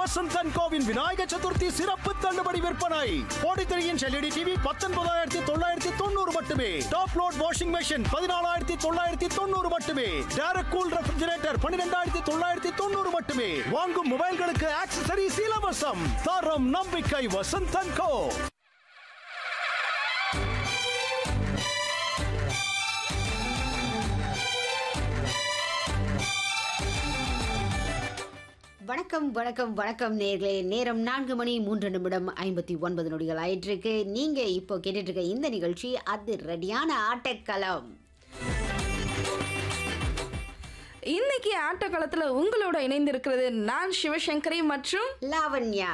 Vasanthan CoWIN Vinayaka Chaturthi சிறப்பு தள்ளுபடி விற்பனை கோடித்திரையின் எல்இடி டிவி பத்தொன்பதாயிரத்தி தொள்ளாயிரத்தி தொண்ணூறு மட்டுமே டாப் லோட் வாஷிங் மெஷின் பதினாலாயிரத்தி தொள்ளாயிரத்தி தொண்ணூறு மட்டுமே டேரக்ட் கூல் ரெஃப்ரிஜரேட்டர் பன்னிரெண்டாயிரத்தி தொள்ளாயிரத்தி தொண்ணூறு மட்டுமே வாங்கும் மொபைல்களுக்கு ஆக்சசரிஸ் இலவசம் தரம் நம்பிக்கை வசந்தன் கோ வணக்கம் வணக்கம் வணக்கம் நேர்களே நேரம் நான்கு மணி மூன்று நிமிடம் ஐம்பத்தி ஒன்பது நொடிகள் ஆயிட்டிருக்கு நீங்க இப்போ கேட்டுட்டு இருக்க இந்த நிகழ்ச்சி அது ரெடியான ஆட்டக்களம் இன்னைக்கு ஆட்டக்களத்துல உங்களோட இணைந்திருக்கிறது நான் சிவசங்கரி மற்றும் லாவண்யா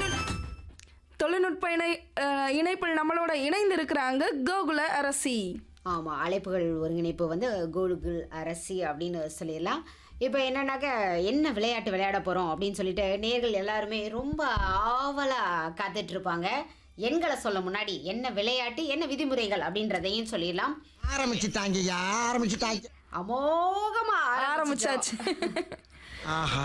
தொழில்நுட்ப இணை அஹ், இணைப்பில் நம்மளோட இணைந்திருக்கிறாங்க கோகுல அரசி ஆமா அழைப்புகள் ஒருங்கிணைப்பு வந்து கோகுல் அரசி அப்படின்னு சொல்லிடலாம் இப்போ என்னன்னாக்க என்ன விளையாட்டு விளையாட போறோம் அப்படின்னு சொல்லிட்டு நேர்கள் எல்லாருமே ரொம்ப ஆவலா காத்துட்டு இருப்பாங்க எண்களை சொல்ல முன்னாடி என்ன விளையாட்டு என்ன விதிமுறைகள் அப்படின்றதையும் சொல்லிடலாம் ஆரம்பிச்சுட்டாங்கய்யா ஆரம்பிச்சுட்டாங்க அமோகமா ஆரம்பிச்சாச்சு ஆஹா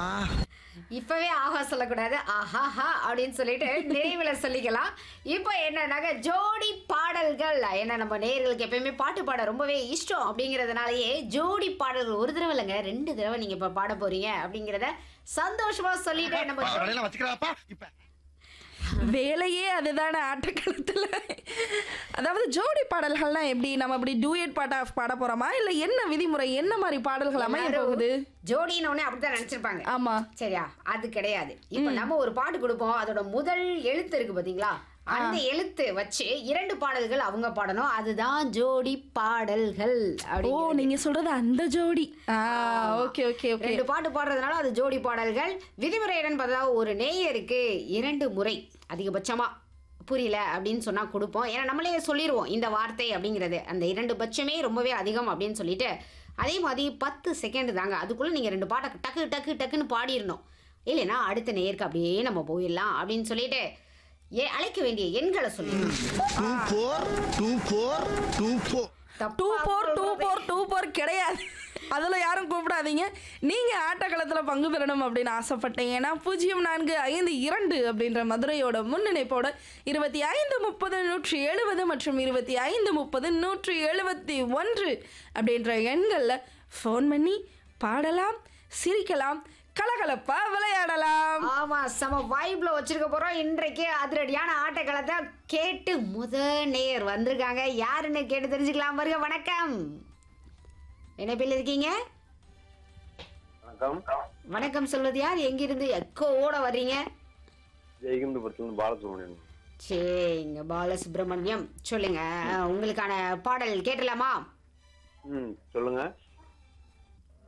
இப்பவே ஆஹா சொல்லக்கூடாது ஆஹாஹா அப்படின்னு சொல்லிட்டு நிறைவுல சொல்லிக்கலாம் இப்போ என்னன்னாக்க ஜோடி பாடல்கள் ஏன்னா நம்ம நேயர்களுக்கு எப்பயுமே பாட்டு பாட ரொம்பவே இஷ்டம் அப்படிங்கிறதுனாலயே ஜோடி பாடல்கள் ஒரு தடவை இல்லைங்க ரெண்டு தடவை நீங்க இப்ப பாட போறீங்க அப்படிங்கிறத சந்தோஷமா சொல்லிட்டு நம்ம ஜோ- வலையில வச்சுக்கிறாப்பா இப்ப வேலையே அதுதானே ஆட்டக்களத்துல அதாவது ஜோடி பாடல்கள்லாம் எப்படி நம்ம இப்படி டூயட் பாட்டா பாட போறோமா இல்ல என்ன விதிமுறை என்ன மாதிரி பாடல்கள் அமைய போகுது ஜோடின்னு உடனே அப்படித்தான் நினைச்சிருப்பாங்க ஆமா சரியா அது கிடையாது இப்ப நம்ம ஒரு பாட்டு கொடுப்போம் அதோட முதல் எழுத்து இருக்கு பாத்தீங்களா அந்த எழுத்து வச்சு இரண்டு பாடல்கள் அவங்க பாடணும் அதுதான் ஜோடி பாடல்கள் ஓ அப்படி நீங்க சொல்றது அந்த ஜோடி ஆ ஓகே ஓகே ஓகே ரெண்டு பாட்டு பாடுறதுனால அது ஜோடி பாடல்கள் விதிமுறை என்னன்னு பார்த்தா ஒரு நேயருக்கு இரண்டு முறை அதிகபட்சமா புரியல அப்படின்னு சொன்னா கொடுப்போம் ஏன்னா நம்மளே சொல்லிடுவோம் இந்த வார்த்தை அப்படிங்கிறது அந்த இரண்டு பட்சமே ரொம்பவே அதிகம் அப்படின்னு சொல்லிட்டு அதே மாதிரி பத்து செகண்ட் தாங்க அதுக்குள்ள நீங்க ரெண்டு பாட்டை டக்கு டக்கு டக்குன்னு பாடிடணும் இல்லைன்னா அடுத்த நேயருக்கு அப்படியே நம்ம போயிடலாம் அப்படின்னு சொல்லிட்டு ஏ அழைக்க வேண்டிய எண்களை சொல்லிடணும் two four two four two four two four two four two four கிடையாது அதில் யாரும் கூப்பிடாதீங்க நீங்கள் ஆட்டக்களத்தில் பங்கு பெறணும் அப்படின்னு ஆசைப்பட்டீங்கன்னா பூஜ்ஜியம் நான்கு ஐந்து இரண்டு அப்படின்ற மதுரையோட முன்னிணைப்போட இருபத்தி ஐந்து முப்பது நூற்றி எழுபது மற்றும் இருபத்தி ஐந்து முப்பது நூற்றி எழுபத்தி ஒன்று அப்படின்ற எண்களில் ஃபோன் பண்ணி பாடலாம் சிரிக்கலாம் கலகலப்பா விளையாடலாம் ஆமா செம வைப்ல வச்சிருக்க போறோம் இன்றைக்கு அதிரடியான ஆட்டக்களத்தை கேட்டு முத நேர் வந்திருக்காங்க யாருன்னு கேட்டு தெரிஞ்சுக்கலாம் வருக வணக்கம் என்ன பேர்ல இருக்கீங்க வணக்கம் வணக்கம் சொல்வது யார் எங்கிருந்து எக்கோவோட வர்றீங்க ஜெயகிந்தபுரத்துலேருந்து பாலசுப்ரமணியன் சரிங்க பாலசுப்ரமணியம் சொல்லுங்க உங்களுக்கான பாடல் கேட்டலாமா ம் சொல்லுங்க